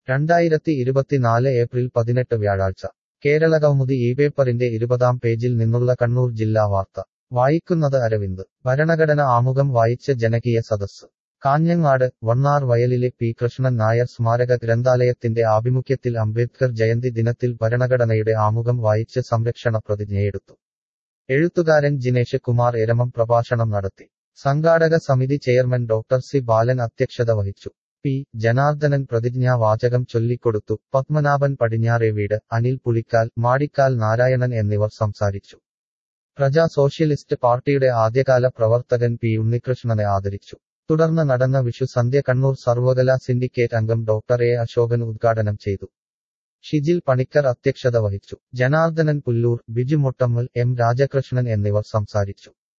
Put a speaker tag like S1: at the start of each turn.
S1: രണ്ടായിരത്തി ഇരുപത്തിനാല് ഏപ്രിൽ പതിനെട്ട് വ്യാഴാഴ്ച കേരളകൗമുദി ഈ പേപ്പറിന്റെ ഇരുപതാം പേജിൽ നിന്നുള്ള കണ്ണൂർ ജില്ലാ വാർത്ത വായിക്കുന്നത് അരവിന്ദ് ഭരണഘടന ആമുഖം വായിച്ച ജനകീയ സദസ്സ് കാഞ്ഞങ്ങാട് വണ്ണാർ വയലിലെ പി കൃഷ്ണൻ നായർ സ്മാരക ഗ്രന്ഥാലയത്തിന്റെ ആഭിമുഖ്യത്തിൽ അംബേദ്കർ ജയന്തി ദിനത്തിൽ ഭരണഘടനയുടെ ആമുഖം വായിച്ച് സംരക്ഷണ പ്രതിജ്ഞയെടുത്തു എഴുത്തുകാരൻ ജിനേഷ് കുമാർ എരമം പ്രഭാഷണം നടത്തി സംഘാടക സമിതി ചെയർമാൻ ഡോക്ടർ സി ബാലൻ അധ്യക്ഷത വഹിച്ചു പി ജനാർദ്ദനൻ പ്രതിജ്ഞാവാചകം ചൊല്ലിക്കൊടുത്തു പത്മനാഭൻ പടിഞ്ഞാറേ വീട് അനിൽ പുളിക്കാൽ മാടിക്കാൽ നാരായണൻ എന്നിവർ സംസാരിച്ചു പ്രജാ സോഷ്യലിസ്റ്റ് പാർട്ടിയുടെ ആദ്യകാല പ്രവർത്തകൻ പി ഉണ്ണികൃഷ്ണനെ ആദരിച്ചു തുടർന്ന് നടന്ന വിഷു സന്ധ്യ കണ്ണൂർ സർവകലാ സിൻഡിക്കേറ്റ് അംഗം ഡോക്ടർ എ അശോകൻ ഉദ്ഘാടനം ചെയ്തു ഷിജിൽ പണിക്കർ അധ്യക്ഷത വഹിച്ചു ജനാർദ്ദനൻ പുല്ലൂർ ബിജു മുട്ടമ്മൽ എം രാജകൃഷ്ണൻ എന്നിവർ സംസാരിച്ചു